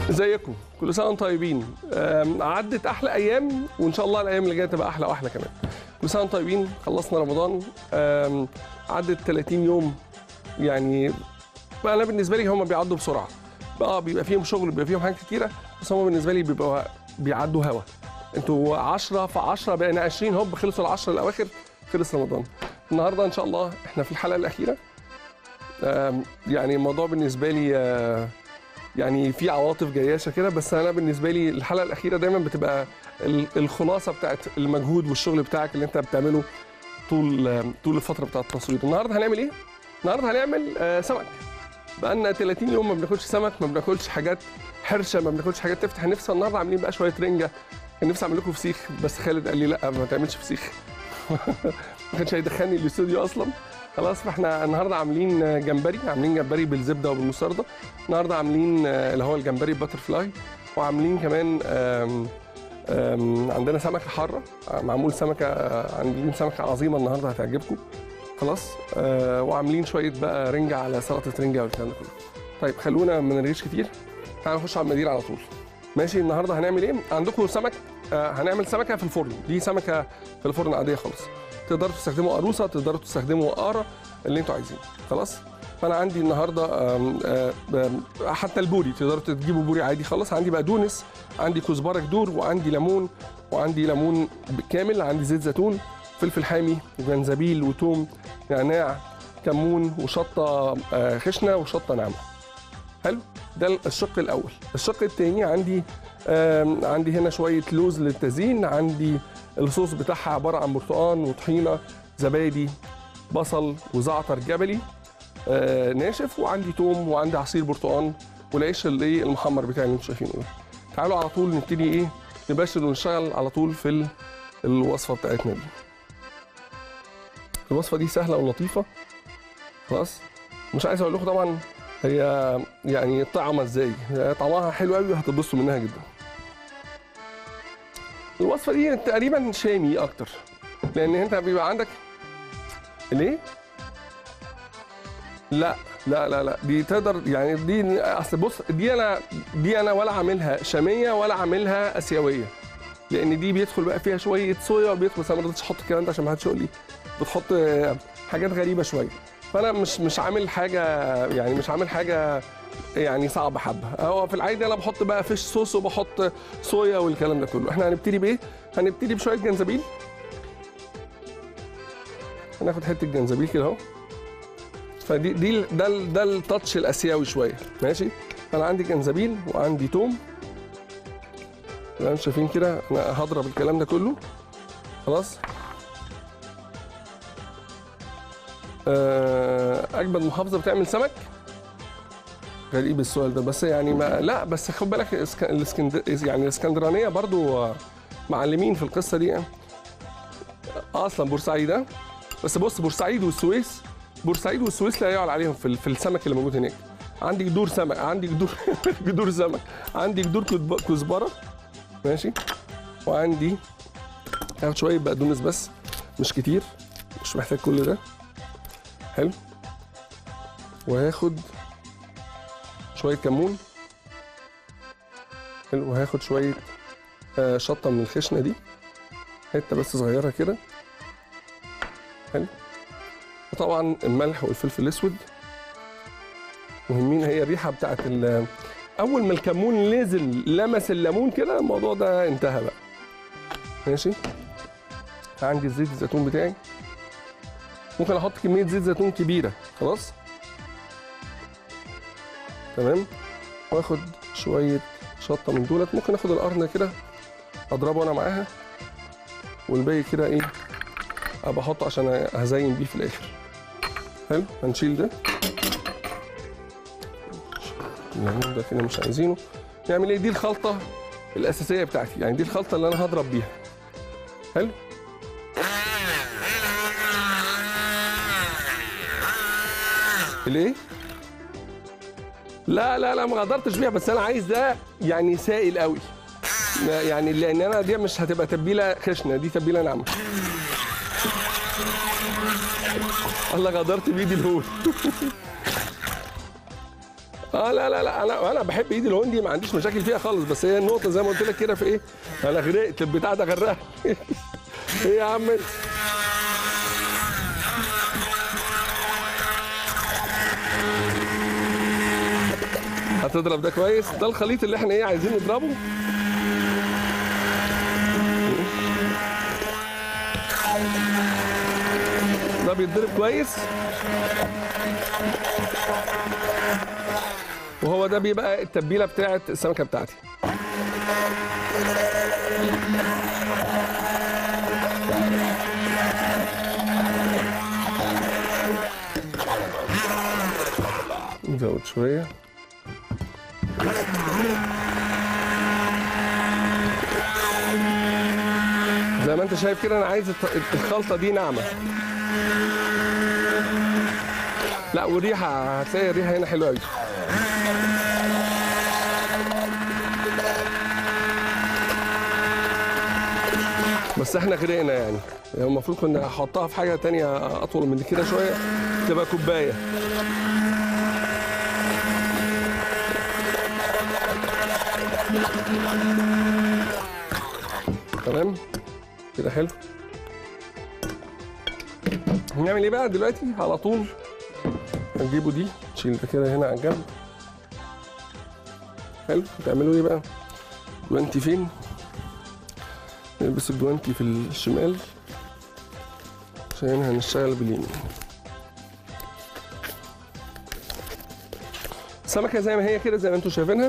ازيكم كل سنه وانتم طيبين أم، عدت احلى ايام وان شاء الله الايام اللي جايه تبقى احلى واحلى كمان كل سنه وانتم طيبين خلصنا رمضان أم، عدت 30 يوم يعني بقى انا بالنسبه لي هم بيعدوا بسرعه بقى بيبقى فيهم شغل بيبقى فيهم حاجات كتيره بس هم بالنسبه لي بيبقوا بيعدوا هوا انتوا 10 في 10 بقينا 20 هوب خلصوا ال 10 الاواخر خلص رمضان النهارده ان شاء الله احنا في الحلقه الاخيره أم، يعني الموضوع بالنسبه لي آه، يعني في عواطف جياشه كده بس انا بالنسبه لي الحلقه الاخيره دايما بتبقى ال- الخلاصه بتاعت المجهود والشغل بتاعك اللي انت بتعمله طول طول الفتره بتاعت التصوير النهارده هنعمل ايه النهارده هنعمل آه، سمك بقالنا 30 يوم ما بناكلش سمك ما بناكلش حاجات حرشه ما بناكلش حاجات تفتح النفس النهارده عاملين بقى شويه رنجه كان نفسي اعمل لكم فسيخ بس خالد قال لي لا ما تعملش فسيخ ما كانش هيدخلني الاستوديو اصلا خلاص فاحنا النهارده عاملين جمبري عاملين جمبري بالزبده وبالمستردة النهارده عاملين آه، اللي هو الجمبري باتر فلاي وعاملين كمان آم، آم، عندنا سمكه حاره آه، معمول سمكه آه، عاملين سمكه عظيمه النهارده هتعجبكم خلاص آه وعاملين شويه بقى رنجه على سلطه رنجه والكلام ده كله طيب خلونا ما نرغيش كتير تعالوا نخش على المدير على طول ماشي النهارده هنعمل ايه عندكم سمك آه هنعمل سمكه في الفرن دي سمكه في الفرن عاديه خالص تقدروا تستخدموا قاروصه تقدروا تستخدموا قاره اللي انتوا عايزينه خلاص فانا عندي النهارده آم، آه، آم، حتى البوري تقدروا تجيبوا بوري عادي خالص عندي بقدونس عندي كزبره كدور وعندي ليمون وعندي ليمون كامل عندي زيت زيتون فلفل حامي وجنزبيل وتوم نعناع كمون وشطه آه، خشنه وشطه ناعمه حلو ده الشق الاول الشق الثاني عندي آم، عندي هنا شويه لوز للتزيين عندي الصوص بتاعها عباره عن برتقان وطحينه زبادي بصل وزعتر جبلي آه، ناشف وعندي توم وعندي عصير برتقان والعيش اللي إيه المحمر بتاعي اللي انتم شايفينه ده تعالوا على طول نبتدي ايه نباشر ونشتغل على طول في ال- الوصفه بتاعتنا دي الوصفه دي سهله ولطيفه خلاص مش عايز اقول لكم طبعا هي يعني طعمه ازاي هي طعمها حلو قوي وهتتبسطوا منها جدا الوصفه دي تقريبا شامي اكتر لان انت بيبقى عندك ليه لا لا لا لا دي تقدر يعني دي اصل بص دي انا دي انا ولا عاملها شاميه ولا عاملها اسيويه لان دي بيدخل بقى فيها شويه صويا وبيدخل بس انا ما رضيتش احط الكلام ده عشان ما حدش يقول لي بتحط آه، حاجات غريبه شويه فانا مش مش عامل حاجه يعني مش عامل حاجه يعني صعبه حبه هو في العادي انا بحط بقى فيش صوص وبحط صويا والكلام ده كله احنا هنبتدي بايه هنبتدي بشويه جنزبيل هناخد حته جنزبيل كده اهو فدي دي ده ال- ده التاتش الاسيوي شويه ماشي انا عندي جنزبيل وعندي توم زي ما انتم شايفين كده انا هضرب الكلام ده كله خلاص آه، اجمد محافظه بتعمل سمك غريب السؤال ده بس يعني ما لا بس خد بالك اسك- الاسكندر يعني الاسكندرانيه برضو آه، معلمين في القصه دي اصلا بورسعيد آه. بس بص بورسعيد والسويس بورسعيد والسويس لا يعلى عليهم في ال- في السمك اللي موجود هناك عندي جذور سمك عندي جذور جذور سمك عندي جذور كزب- كزبره ماشي وعندي هاخد شويه بقدونس بس مش كتير مش محتاج كل ده حلو وهاخد شويه كمون حلو وهاخد شويه آه، شطه من الخشنه دي حته بس صغيره كده حلو وطبعا الملح والفلفل الاسود مهمين هي الريحه بتاعت ال- اول ما الكمون نزل لمس الليمون كده الموضوع ده انتهى بقى ماشي عندي زيت الزيتون بتاعي ممكن احط كميه زيت زيتون كبيره خلاص تمام واخد شويه شطه من دولت ممكن اخد القرن كده اضربه انا معاها والباقي كده ايه ابقى احطه عشان هزين بيه في الاخر حلو هنشيل ده الليمون ده كده مش عايزينه نعمل ايه دي الخلطه الاساسيه بتاعتي يعني دي الخلطه اللي انا هضرب بيها حلو ليه لا لا لا ما غدرتش بيها بس انا عايز ده يعني سائل قوي يعني لان انا دي مش هتبقى تتبيله خشنه دي تتبيله ناعمه الله غدرت بايدي الهول اه لا لا لا انا انا بحب ايدي الهندي ما عنديش مشاكل فيها خالص بس هي النقطه زي ما قلت لك كده في ايه انا غرقت البتاع ده غرقها ايه يا عم انت هتضرب ده كويس ده الخليط اللي احنا ايه عايزين نضربه ده بيتضرب كويس وهو ده بيبقى التتبيله بتاعه السمكه بتاعتي نزود شويه زي ما انت شايف كده انا عايز الط- الخلطه دي ناعمه لا والريحه هتلاقي الريحه هنا حلوه قوي بس احنا غرقنا يعني يعني المفروض كنا احطها في حاجه تانية اطول من كده شويه تبقى كوبايه تمام كده حلو هنعمل ايه بقى دلوقتي على طول هنجيبه دي نشيل ده كده هنا على الجنب حلو تعملوا ايه بقى جوانتي فين نلبس الجوانتي في الشمال عشان هنشتغل باليمين السمكه زي ما هي كده زي ما انتم شايفينها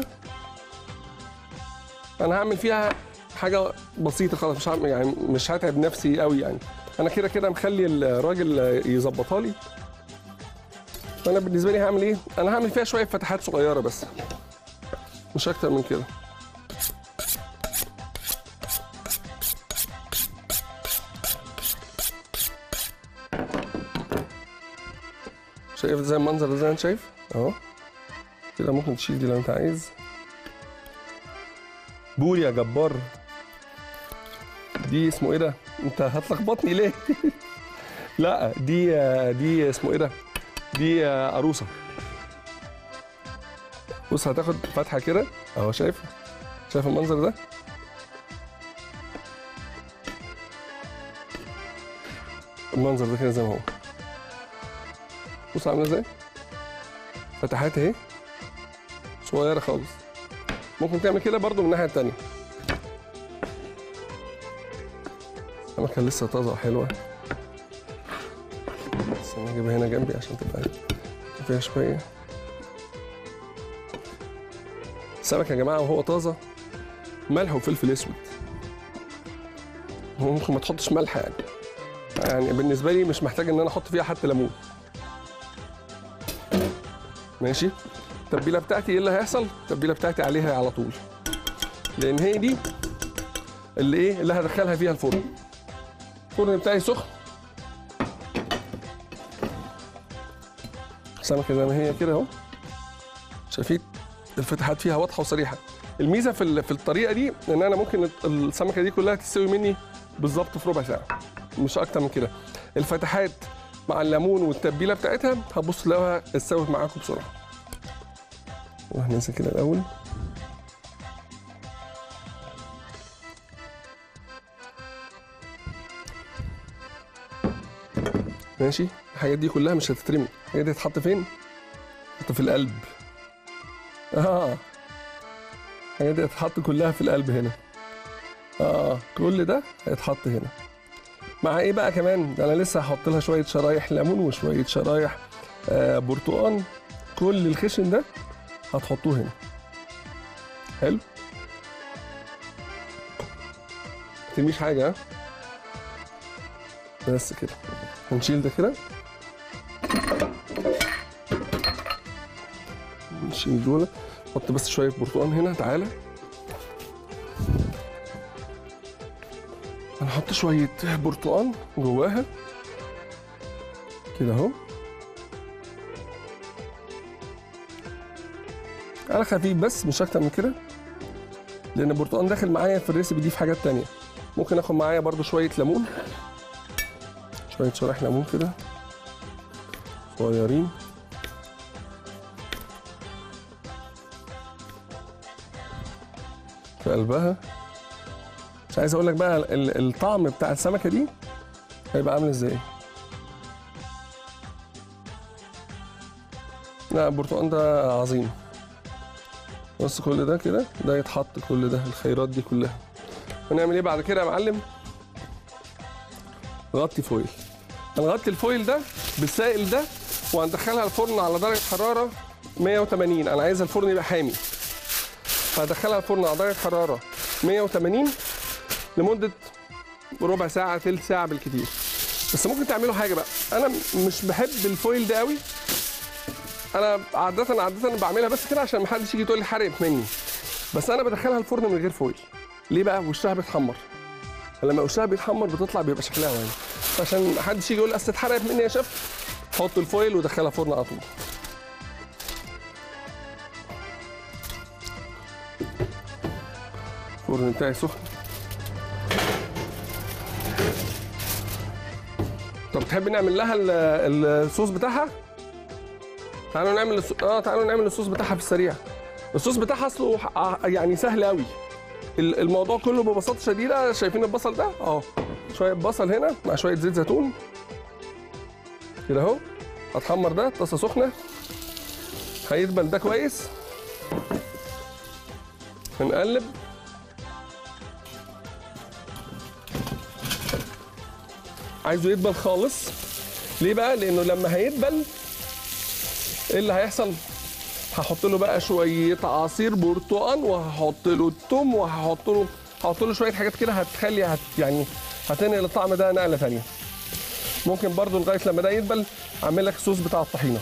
انا هعمل فيها حاجه بسيطه خالص مش هعمل يعني مش هتعب نفسي قوي يعني انا كده كده مخلي الراجل يظبطها لي فانا بالنسبه لي هعمل ايه انا هعمل فيها شويه فتحات صغيره بس مش اكتر من كده شايف زي المنظر ده زي ما انت شايف اهو كده ممكن تشيل دي لو انت عايز بوري يا جبار دي اسمه ايه ده انت هتلخبطني ليه لا دي دي اسمه ايه ده دي عروسه بص هتاخد فتحه كده اهو شايف شايف المنظر ده المنظر ده كده زي ما هو بص عامله ازاي فتحات اهي صغيره خالص ممكن تعمل كده برضو من الناحيه التانيه السمكه لسه طازه وحلوه بس انا اجيبها هنا جنبي عشان تبقى فيها شويه السمك يا جماعه وهو طازه ملح وفلفل اسود هو ممكن ما تحطش ملح يعني يعني بالنسبه لي مش محتاج ان انا احط فيها حتى ليمون ماشي التتبيله بتاعتي ايه اللي هيحصل التتبيله بتاعتي عليها على طول لان هي دي اللي ايه اللي هدخلها فيها الفرن الفرن بتاعي سخن السمكه زي ما هي كده اهو شايفين الفتحات فيها واضحه وصريحه الميزه في ال- في الطريقه دي ان انا ممكن السمكه دي كلها تستوي مني بالظبط في ربع ساعه مش اكتر من كده الفتحات مع الليمون والتتبيله بتاعتها هتبص تلاقوها استوت معاكم بسرعه نروح ننسى كده الاول ماشي الحاجات دي كلها مش هتترمي الحاجات دي هتتحط فين هتحط في القلب اه الحاجات دي هتتحط كلها في القلب هنا اه كل ده هيتحط هنا مع ايه بقى كمان ده انا لسه هحط لها شويه شرايح ليمون وشويه شرايح آه برتقان كل الخشن ده هتحطوه هنا حلو ترميش حاجه ها بس كده هنشيل ده كده نشيل دول نحط بس شويه برتقان هنا تعالى هنحط شويه برتقان جواها كده اهو على خفيف بس مش اكتر من كده لان البرتقال داخل معايا في الريسبي دي في حاجات تانية ممكن اخد معايا برضو شويه ليمون شويه شرايح ليمون كده صغيرين في قلبها مش عايز اقول لك بقى ال- الطعم بتاع السمكه دي هيبقى عامل ازاي لا البرتقال ده عظيم بص كل ده كده ده يتحط كل ده الخيرات دي كلها ونعمل ايه بعد كده يا معلم غطي فويل هنغطي الفويل ده بالسائل ده وهندخلها الفرن على درجه حراره 180 انا عايز الفرن يبقى حامي فهدخلها الفرن على درجه حراره 180 لمده ربع ساعه ثلث ساعه بالكتير بس ممكن تعملوا حاجه بقى انا مش بحب الفويل ده قوي انا عاده عاده بعملها بس كده عشان محدش يجي يقول لي حرقت مني بس انا بدخلها الفرن من غير فويل ليه بقى وشها بيتحمر لما وشها بيتحمر بتطلع بيبقى شكلها وحش عشان محدش يجي يقول اصل اتحرقت مني يا شيف حط الفويل ودخلها فرن على طول الفرن بتاعي سخن طب تحب نعمل لها ال- الصوص بتاعها تعالوا نعمل الص... اه تعالوا نعمل الصوص بتاعها في السريع الصوص بتاعها اصله ح- ع- يعني سهل قوي ال- الموضوع كله ببساطه شديده شايفين البصل ده اه شويه بصل هنا مع شويه زيت زيتون كده اهو هتحمر ده طاسه سخنه هيدبل ده كويس هنقلب عايزه يدبل خالص ليه بقى لانه لما هيدبل ايه اللي هيحصل هحط له بقى شويه عصير برتقال وهحط له التوم وهحط له هحط له شويه حاجات كده هتخلي هت يعني هتنقل الطعم ده نقله ثانيه ممكن برضو لغايه لما ده يدبل اعمل لك الصوص بتاع الطحينه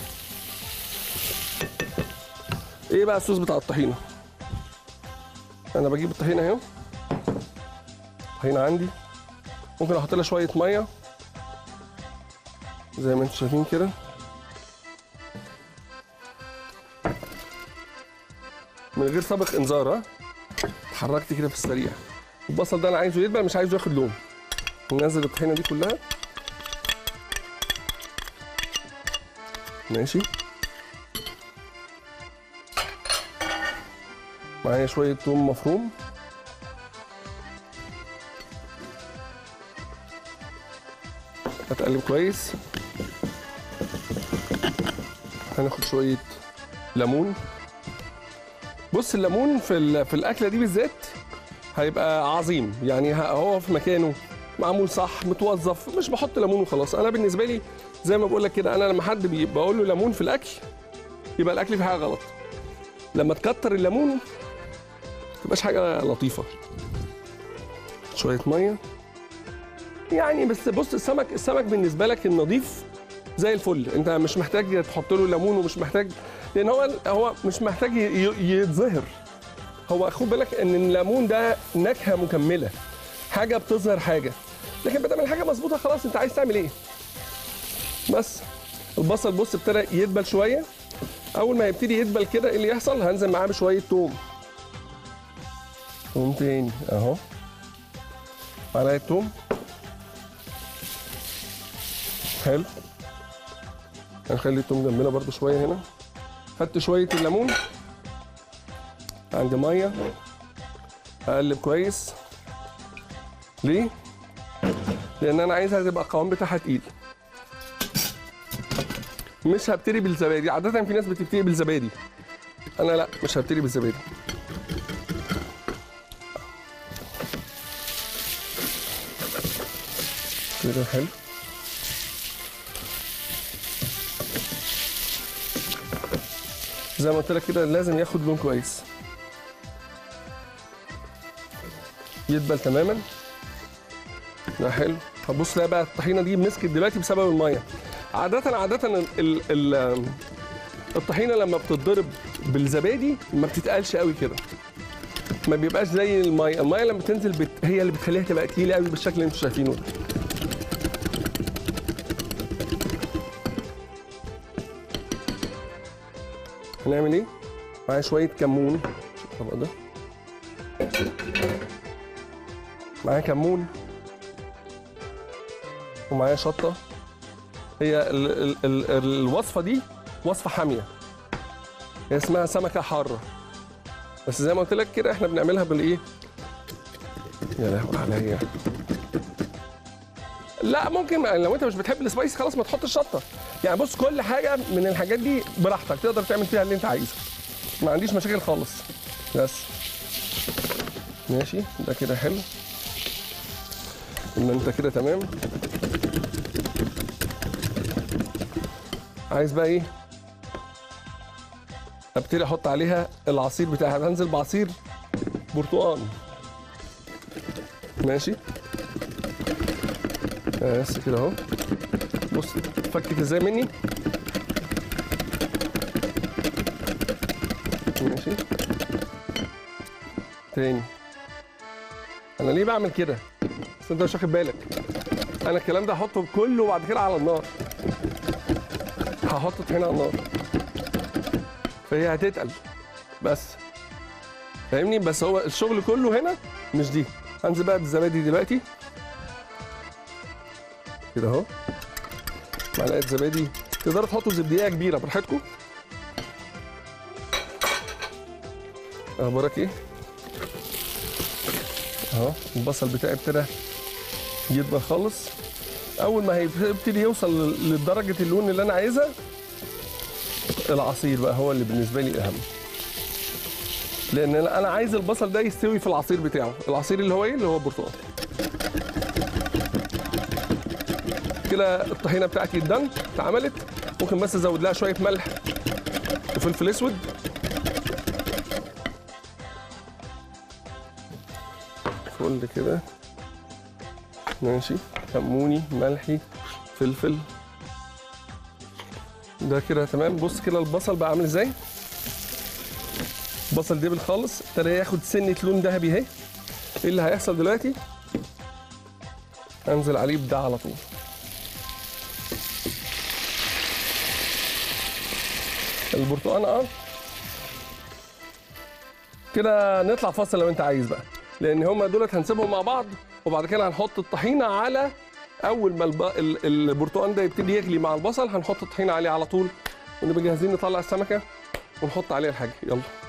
ايه بقى الصوص بتاع الطحينه انا بجيب الطحينه اهو الطحينه عندي ممكن احط لها شويه ميه زي ما انتم شايفين كده من غير سابق انذار ها اتحركت كده في السريع البصل ده انا عايزه يدبل مش عايزه ياخد لون ننزل الطحينه دي كلها ماشي معايا شويه توم مفروم هتقلب كويس هناخد شويه ليمون بص الليمون في ال- في الاكله دي بالذات هيبقى عظيم يعني ه- هو في مكانه معمول صح متوظف مش بحط ليمون وخلاص انا بالنسبه لي زي ما بقول لك كده انا لما حد بي- بقول له ليمون في الاكل يبقى الاكل فيه حاجه غلط لما تكتر الليمون ما تبقاش حاجه لطيفه شويه ميه يعني بس بص السمك السمك بالنسبه لك النظيف زي الفل انت مش محتاج تحط له ليمون ومش محتاج لان هو هو مش محتاج ي- ي- يتظهر هو خد بالك ان الليمون ده نكهه مكمله حاجه بتظهر حاجه لكن بدل الحاجه مظبوطه خلاص انت عايز تعمل ايه بس البصل بص ابتدى يدبل شويه اول ما يبتدي يدبل كده ايه اللي يحصل هنزل معاه بشويه توم توم تاني اهو معلقه توم حلو هنخلي التوم جنبنا برضو شويه هنا خدت شويه الليمون عندي ميه اقلب كويس ليه لان انا عايزها تبقى القوام بتاعها تقيل مش هبتدي بالزبادي عاده في ناس بتبتدي بالزبادي انا لا مش هبتدي بالزبادي كده حلو زي ما قلت لك كده لازم ياخد لون كويس يدبل تماما ده حلو هتبص لا بقى الطحينه دي مسكت دلوقتي بسبب الميه عاده عاده ال ال ال الطحينه لما بتتضرب بالزبادي ما بتتقلش قوي كده ما بيبقاش زي الميه الميه لما بتنزل بت... هي اللي بتخليها تبقى تقيله قوي بالشكل اللي انتم شايفينه ده هنعمل ايه معايا شويه كمون الطبق ده معايا كمون ومعايا شطه هي ال ال ال الوصفه دي وصفه حاميه هي اسمها سمكه حاره بس زي ما قلت لك كده احنا بنعملها بالايه يا لهوي عليا لا ممكن لو انت مش بتحب السبايسي خلاص ما تحطش شطه يعني بص كل حاجه من الحاجات دي براحتك تقدر تعمل فيها اللي انت عايزه ما عنديش مشاكل خالص بس ماشي ده كده حلو ان انت كده تمام عايز بقى ايه ابتدي احط عليها العصير بتاعها هنزل بعصير برتقال ماشي بس كده اهو بص فكت ازاي مني ماشي تاني انا ليه بعمل كده بس انت مش واخد بالك انا الكلام ده هحطه كله بعد كده على النار هحطه هنا على النار فهي هتتقل بس فاهمني بس هو الشغل كله هنا مش دي هنزل بقى بالزبادي دلوقتي كده اهو معلقه زبادي تقدروا تحطوا زبديه كبيره براحتكم اخبارك ايه اهو البصل بتاعي ابتدى يدبل خالص اول ما هيبتدي يوصل لدرجه اللون اللي انا عايزها العصير بقى هو اللي بالنسبه لي اهم لان انا عايز البصل ده يستوي في العصير بتاعه العصير اللي هو ايه اللي هو برتقال كده الطحينه بتاعتي اتدن اتعملت ممكن بس ازود لها شويه ملح وفلفل اسود فل كده ماشي كموني ملحي فلفل ده كده تمام بص كده البصل بقى عامل ازاي البصل دبل خالص ابتدى ياخد سنه لون ذهبي اهي ايه اللي هيحصل دلوقتي انزل عليه بده على طول البرتقال اه كده نطلع فاصل لو انت عايز بقى لان هما دولت هنسيبهم مع بعض وبعد كده هنحط الطحينه على اول ما الب... ال- البرتقال ده يبتدي يغلي مع البصل هنحط الطحينه عليه على طول ونبقى جاهزين نطلع السمكه ونحط عليها الحاجه يلا